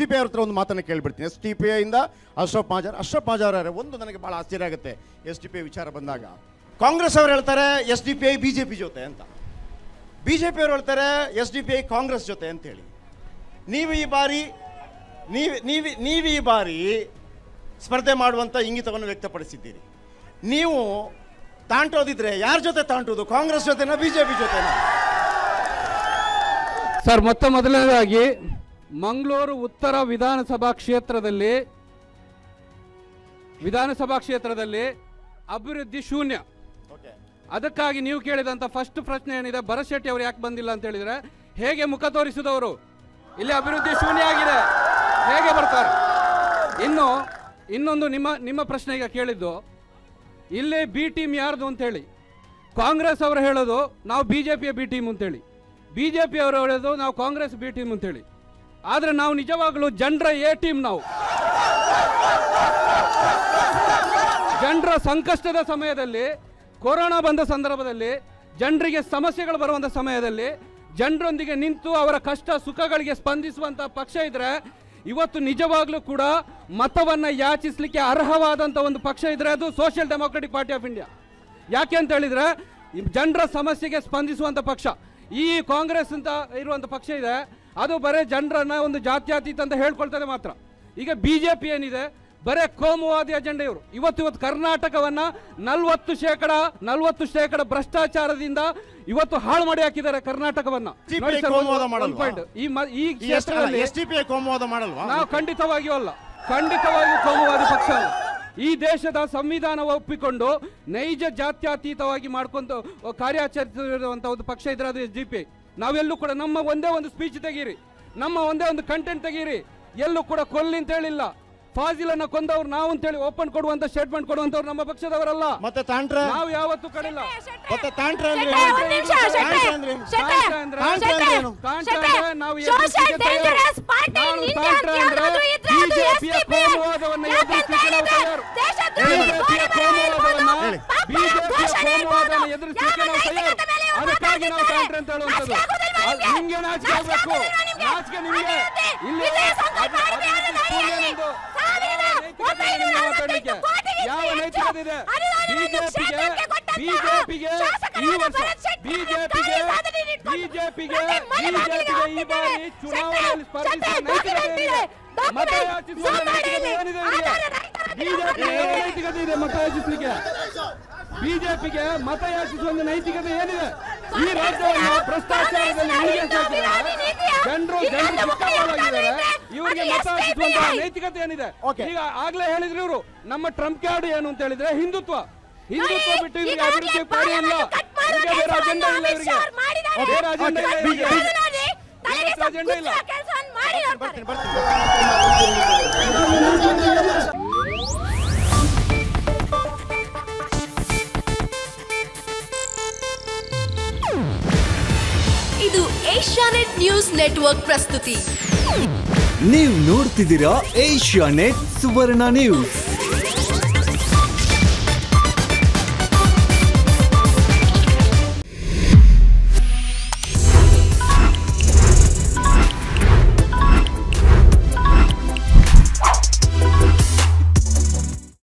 D P ಅವ್ರ ಹತ್ರ ಒಂದು ಮಾತನ್ನು ಕೇಳ್ಬಿಡ್ತೀನಿ ಎಸ್ ಡಿ ಪಿ ಇಂದ ಅಶ್ರಫ್ ಮಾಜಾರ್ ಅಶ್ರಫ್ ಮಾಜಾರ್ ಅವರೇ ಒಂದು ನನಗೆ ಭಾಳ ಆಶ್ಚರ್ಯ ಆಗುತ್ತೆ ಎಸ್ ಡಿ ಪಿ ವಿಚಾರ ಬಂದಾಗ ಕಾಂಗ್ರೆಸ್ ಅವರು ಹೇಳ್ತಾರೆ S D P I B J P ಜೊತೆ ಅಂತ ಬಿ ಜೆ ಪಿ ಅವರು ಹೇಳ್ತಾರೆ S D P I Congress ಜೊತೆ ಅಂತೇಳಿ ನೀವು ಈ ಬಾರಿ ನೀವು ನೀವು ನೀವು ಈ ಬಾರಿ ಸ್ಪರ್ಧೆ ಮಾಡುವಂಥ ಇಂಗಿತವನ್ನು ವ್ಯಕ್ತಪಡಿಸಿದ್ದೀರಿ ನೀವು ತಾಂಟೋದಿದ್ರೆ ಯಾರ ಜೊತೆ ತಾಂಟೋದು ಕಾಂಗ್ರೆಸ್ ಜೊತೆನಾ ಬಿ ಜೆ ಪಿ ಜೊತೆನಾ ಸರ್ ಮೊತ್ತ ಮೊದಲನೇದಾಗಿ ಮಂಗಳೂರು ಉತ್ತರ ವಿಧಾನಸಭಾ ಕ್ಷೇತ್ರದಲ್ಲಿ ವಿಧಾನಸಭಾ ಕ್ಷೇತ್ರದಲ್ಲಿ ಅಭಿವೃದ್ಧಿ ಶೂನ್ಯ ಓಕೆ ಅದಕ್ಕಾಗಿ ನೀವು ಕೇಳಿದಂತ ಫಸ್ಟ್ ಪ್ರಶ್ನೆ ಏನಿದೆ ಭರತ್ ಅವರು ಯಾಕೆ ಬಂದಿಲ್ಲ ಅಂತ ಹೇಳಿದ್ರೆ ಹೇಗೆ ಮುಖ ತೋರಿಸಿದವರು ಇಲ್ಲಿ ಅಭಿವೃದ್ಧಿ ಶೂನ್ಯ ಆಗಿದೆ ಹೇಗೆ ಬರ್ತಾರೆ ಇನ್ನು ಇನ್ನೊಂದು ನಿಮ್ಮ ನಿಮ್ಮ ಪ್ರಶ್ನೆ ಈಗ ಕೇಳಿದ್ದು ಇಲ್ಲಿ ಬಿ ಟೀಮ್ ಯಾರ್ದು ಅಂತೇಳಿ ಕಾಂಗ್ರೆಸ್ ಅವರು ಹೇಳೋದು ನಾವು ಬಿ ಜೆ ಪಿಯ ಬಿ ಟೀಮ್ ಅಂತೇಳಿ ಬಿ ಜೆ ಪಿ ಅವರು ಹೇಳೋದು ನಾವು ಕಾಂಗ್ರೆಸ್ ಬಿ ಟೀಮ್ ಅಂತೇಳಿ ಆದರೆ ನಾವು ನಿಜವಾಗ್ಲೂ ಜನರ ಎ ಟೀಮ್ ನಾವು ಜನರ ಸಂಕಷ್ಟದ ಸಮಯದಲ್ಲಿ ಕೊರೋನಾ ಬಂದ ಸಂದರ್ಭದಲ್ಲಿ ಜನರಿಗೆ ಸಮಸ್ಯೆಗಳು ಬರುವಂಥ ಸಮಯದಲ್ಲಿ ಜನರೊಂದಿಗೆ ನಿಂತು ಅವರ ಕಷ್ಟ ಸುಖಗಳಿಗೆ ಸ್ಪಂದಿಸುವಂಥ ಪಕ್ಷ ಇದ್ರೆ ಇವತ್ತು ನಿಜವಾಗ್ಲೂ ಕೂಡ ಮತವನ್ನು ಯಾಚಿಸಲಿಕ್ಕೆ ಅರ್ಹವಾದಂಥ ಒಂದು ಪಕ್ಷ ಇದ್ರೆ ಅದು social democratic party of India ಯಾಕೆ ಅಂತ ಹೇಳಿದ್ರೆ ಜನರ ಸಮಸ್ಯೆಗೆ ಸ್ಪಂದಿಸುವಂಥ ಪಕ್ಷ ಈ ಕಾಂಗ್ರೆಸ್ ಅಂತ ಇರುವಂಥ ಪಕ್ಷ ಇದೆ ಅದು ಬರೀ ಜನರನ್ನ ಒಂದು ಜಾತ್ಯತೀತ ಅಂತ ಹೇಳ್ಕೊಳ್ತದೆ ಮಾತ್ರ ಈಗ ಬಿ ಜೆ ಪಿ ಏನಿದೆ ಬರೇ ಕೋಮುವಾದಿ ಅಜೆಂಡ ಇವರು ಇವತ್ತು ಇವತ್ತು ಕರ್ನಾಟಕವನ್ನ ನಲ್ವತ್ತು ಶೇಕಡ ನಲ್ವತ್ತು ಶೇಕಡ ಭ್ರಷ್ಟಾಚಾರದಿಂದ ಇವತ್ತು ಹಾಳು ಮಾಡಿ ಹಾಕಿದ್ದಾರೆ ಕರ್ನಾಟಕವನ್ನ CPI ನೋಡಿ ಸರ್, ಕೋಮುವಾದ ಒಂದು- ಮಾಡಲ್ವಾ? ಒಂದು point. ಈ ಮ- ಈ ಕ್ಷೇತ್ರದಲ್ಲಿ ಎಸ್ ಡಿ ಪಿ ಐ ಕೋಮುವಾದ ಮಾಡಲ್ವಾ ನಾವು ಖಂಡಿತವಾಗಿಯೂ ಅಲ್ಲ ಖಂಡಿತವಾಗಿಯೂ ಕೋಮುವಾದಿ ಪಕ್ಷ ಅಲ್ಲ ಈ ದೇಶದ ಸಂವಿಧಾನ ಒಪ್ಪಿಕೊಂಡು ನೈಜ ಜಾತ್ಯತೀತವಾಗಿ ಮಾಡ್ಕೊಂಡು ಕಾರ್ಯಾಚರಿಸಿರುವಂತಹ ಒಂದು ಪಕ್ಷ ಇದ್ರೆ ಅದು ಎಸ್ ಡಿ ಪಿ ನಾವೆಲ್ಲೂ ಕೂಡ ನಮ್ಮ ಒಂದೇ ಒಂದು ಸ್ಪೀಚ್ ತೆಗೀರಿ ನಮ್ಮ ಒಂದೇ ಒಂದು ಕಂಟೆಂಟ್ ತೆಗೀರಿ ಎಲ್ಲೂ ಕೂಡ ಕೊಲ್ಲಿ ಅಂತ ಹೇಳಿಲ್ಲ ಫಾಜಿಲನ್ನ ಕೊಂದವ್ರು ನಾವು ಅಂತೇಳಿ ಓಪನ್ ಕೊಡುವಂತ ಸ್ಟೇಟ್ಮೆಂಟ್ ಕೊಡುವಂತವ್ರು ನಮ್ಮ ಪಕ್ಷದವರಲ್ಲ ಮತ್ತೆ ತಾಂಟ್ರೆ ನಾವು ಯಾವತ್ತೂ ಕಡಿಲ್ಲ ಮತ್ತೆ ತಾಂಟ್ರೆ ಅಂದ್ರೆ ಶೆಟ್ಟೆ, ಏನು? ಒಂದ್ ನಿಮಿಷ, ತಾಂಟ್ರೆ ಶೆಟ್ಟೆ, ಅಂದ್ರೆ ಏನು? ಶೆಟ್ಟೆ, ಕಾಂಟ್ರಾ ಅಂದ್ರೆ- ಕಾಂಟ್ರಾ ಅಂದ್ರೆ ಏನು? ಕಾಂಟ್ರಾ ಶೆಟ್ಟೆ, ಅಂದ್ರೆ ನಾವು social ಎದುರಿಸಲಿಕ್ಕೆ ತಯಾರು. dangerous party ನಾವು in India ಕಾಂಟ್ರಾ ಅಂತ ಅಂದ್ರೆ ಯಾವ್ದಾದ್ರು ಇದ್ರೆ ಅದು ಬಿಜೆಪಿಯ SDPI. ಕೋಮುವಾದವನ್ನು ಯಾಕೆ ಎದುರಿಸಲಿಕ್ಕೆ ನಾವು ಹೇಳಿದ್ರೆ ತಯಾರು ದೇಶದ್ರೋಹಿ ಬಿಜೆಪಿಯ ಘೋಷಣೆ ಕೋಮುವಾದವನ್ನ ಹೇಳಿ. ಬಿಜೆಪಿಯ ಘೋಷಣೆ ಕೋಮುವಾದವನ್ನು ಇರ್ಬೋದು. ಎದುರಿಸಲಿಕ್ಕೆ ನಾವು ಯಾವ ತಯಾರು ನೈತಿಕತೆ ಮೇಲೆ ಇವರು ಅದಕ್ಕಾಗಿ ನಾವು ಮಾತಾಡ್ತಿದ್ದಾರೆ? ಕಾಂಟ್ರಾ ಅಂತ ಹೇಳುವಂಥದ್ದು ನಾಚಿಕೆ ಆಗೋದಿಲ್ವಾ ಅದು ನಿಮ್ಗೆ? ನಿಮ್ಗೆ ನಾಚಿಕೆ ನಾಚಿಕೆ ಆಗಬೇಕು ಆಗೋದಿಲ್ವಾ ನಿಮ್ಗೆ? ನಾಚಿಕೆ ನಿಮಗೆ ಅದೇ ರೀತಿ ಇಲ್ಲಿ ವಿಜಯ ಸಂಕಲ್ಪ ಅದು- ಅದು ಮಾಡಿದ್ರೆ ಯಾರು ಶೂನ್ಯ ನಡೆಯಲಿ? ನಿಮ್ದು. ಸಾವಿರದ ಯಾವ ನೈತಿಕತೆ ಇದೆ ನಿಮ್ಗೆ ಮಾತಾಡ್ಲಿಕ್ಕೆ? ಒಂಬೈನೂರ ಕೋಟಿಗಿಂತ ಯಾವ ಹೆಚ್ಚು ನೈತಿಕತೆ ಇದೆ ಅನುದಾನವನ್ನು ಬಿಜೆಪಿಗೆ ಕ್ಷೇತ್ರಕ್ಕೆ ಕೊಟ್ಟಂತಹ ಬಿಜೆಪಿಗೆ ಈ ಶಾಸಕರಾದ ವರ್ಷ ಭರತ್ ಶೆಟ್ಟಿ ಬಿಜೆಪಿಗೆ ಕಾರ್ಯ ಸಾಧನೆ ಇಟ್ಕೊಂಡು ಬಿಜೆಪಿಗೆ ಮತ್ತೆ ಮನೆ ಬಾಗಿಲಿಗೆ ಬಿಜೆಪಿಗೆ ಈ ಬಾರಿ ಹೋಗ್ತಿದ್ದಾರೆ. ಚುನಾವಣೆಯಲ್ಲಿ ಶೆಟ್ಟಿ, ಸ್ಪರ್ಧಿಸುವ ಶೆಟ್ಟಿ, ನೈತಿಕತೆ document ಏನಿದೆ ಇದೆ. ಮತ document. ಯಾಚಿಸುವ zoom ಮಾಡಿ ನೈತಿಕತೆ ಇಲ್ಲಿ. ಏನಿದೆ ಆಧಾರ ಇವರಿಗೆ ರಹಿತರ ಬಿಜೆಪಿಗೆ ಯಾವ ನೈತಿಕತೆ ಇದೆ ಮತ ಯಾಚಿಸಲಿಕ್ಕೆ ಬಿಜೆಪಿಗೆ ಮತ ಯಾಚಿಸುವ ಒಂದು ನೈತಿಕತೆ ಏನಿದೆ ಈ ರಾಜ್ಯವನ್ನು ಭ್ರಷ್ಟಾಚಾರದಲ್ಲಿ ಮುಳುಗಿ ಹಾಕಿದ್ದಾರೆ ಜನರು ಜನರು ಚಿಕ್ಕಬಾಳಾಗಿದ್ದಾರೆ ಇವರಿಗೆ ಮತ ಹಾಕಿಸುವಂತಹ ನೈತಿಕತೆ ಏನಿದೆ Okay. ಈಗ ಆಗ್ಲೇ ಹೇಳಿದ್ರು ಇವರು ನಮ್ಮ ಟ್ರಂಪ್ ಕಾರ್ಡ್ ಏನು ಅಂತ ಹೇಳಿದ್ರೆ ಹಿಂದುತ್ವ ಹಿಂದುತ್ವ ನೋಡಿ, ಬಿಟ್ಟು ಇವರಿಗೆ ಈಗಾಗಲೇ ಅಭಿವೃದ್ಧಿ ಕಾರ್ಯ ಇಲ್ಲ ಬಾಯನ್ನು ಕಟ್ ಮಾಡೋ ಇವರಿಗೆ ಬೇರೆ ಅಜೆಂಡಾ ಇಲ್ಲ ಕೆಲಸವನ್ನು ಇವರಿಗೆ ಅಮಿತ್ ಶಾ ಮಾಡಿದ್ದಾರೆ. ಬೇರೆ ಅಜೆಂಡಾ ಇಲ್ಲ Okay, ಇವರಿಗೆ ಬಿ- ಅದು ನೋಡಿ, ತಲೆಗೆ ಇವತ್ತು ಅಜೆಂಡಾ ಇಲ್ಲ. ಕುಚ್ಚುವ ಕೆಲಸವನ್ನು ಮಾಡಿ ಹೋಗ್ತಾರೆ. ಬರ್ತೀನಿ ಬರ್ತೀನಿ ಇದು ಏಷ್ಯಾನೆಟ್ ನ್ಯೂಸ್ ನೆಟ್ವರ್ಕ್ ಪ್ರಸ್ತುತಿ ನೀವು ನೋಡ್ತಿದ್ದೀರಾ ಏಷ್ಯಾ ನೆಟ್ ಸುವರ್ಣ ನ್ಯೂಸ್